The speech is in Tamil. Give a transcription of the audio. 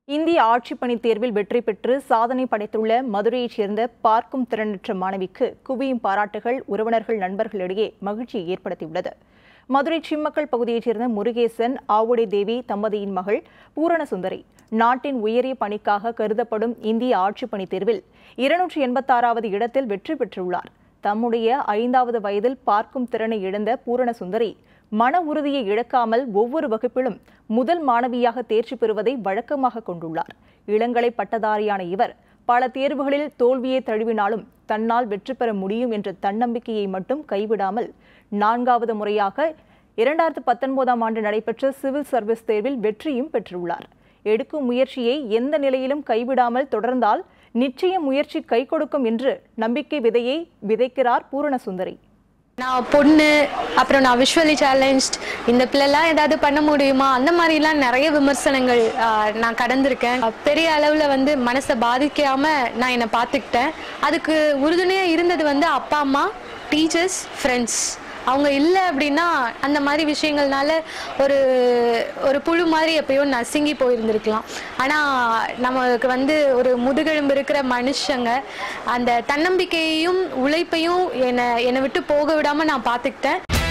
இந்திய ஆட்சிப்பணித் தேர்வில் வெற்றி பெற்று சாதனை படைத்துள்ள மதுரையைச் சேர்ந்த பார்க்கும் திறனற்ற மாணவிக்கு குவியும் பாராட்டுகள் உறவினர்கள் நண்பர்களிடையே மகிழ்ச்சியை ஏற்படுத்தியுள்ளது மதுரை சிம்மக்கல் பகுதியைச் சேர்ந்த முருகேசன் ஆவுடை தேவி தம்பதியின் மகள் பூரணசுந்தரி நாட்டின் உயரிய பணிக்காக கருதப்படும் இந்திய ஆட்சிப்பணித் தேர்வில் இருநூற்றி எண்பத்தாறாவது இடத்தில் வெற்றி பெற்றுள்ளார் தம்முடைய ஐந்தாவது வயதில் பார்க்கும் திறனை இழந்த பூரணசுந்தரி மன உறுதியை இழக்காமல் ஒவ்வொரு வகுப்பிலும் முதல் மாணவியாக தேர்ச்சி பெறுவதை வழக்கமாக கொண்டுள்ளார் இளங்கலை பட்டதாரியான இவர் பல தேர்வுகளில் தோல்வியை தழுவினாலும் தன்னால் வெற்றி பெற முடியும் என்ற தன்னம்பிக்கையை மட்டும் கைவிடாமல் நான்காவது முறையாக இரண்டாயிரத்து பத்தொன்பதாம் ஆண்டு நடைபெற்ற சிவில் சர்வீஸ் தேர்வில் வெற்றியும் பெற்றுள்ளார் எடுக்கும் முயற்சியை எந்த நிலையிலும் கைவிடாமல் தொடர்ந்தால் நிச்சயம் முயற்சி கை கொடுக்கும் என்று நம்பிக்கை விதையை விதைக்கிறார் பூரணசுந்தரி நான் பொண்ணு அப்புறம் நான் விஷுவலி சேலஞ்ச்ட் இந்த பிள்ளைலாம் ஏதாவது பண்ண முடியுமா அந்த மாதிரிலாம் நிறைய விமர்சனங்கள் ஆஹ், நான் கடந்திருக்கேன் பெரிய அளவில் வந்து மனசை பாதிக்காம நான் என்னை பார்த்துக்கிட்டேன் அதுக்கு உறுதுணையாக இருந்தது வந்து அப்பா அம்மா டீச்சர்ஸ் ஃப்ரெண்ட்ஸ் அவங்க இல்லை அப்படின்னா அந்த மாதிரி விஷயங்கள்னால ஒரு ஒரு புழு மாதிரி எப்பயோ நசுங்கி போயிருந்திருக்கலாம் ஆனால் நமக்கு வந்து ஒரு முதுகெலும்பு இருக்கிற மனுஷங்க அந்த தன்னம்பிக்கையையும் உழைப்பையும் என்னை என்னை விட்டு போக விடாமல் நான் பார்த்துக்கிட்டேன்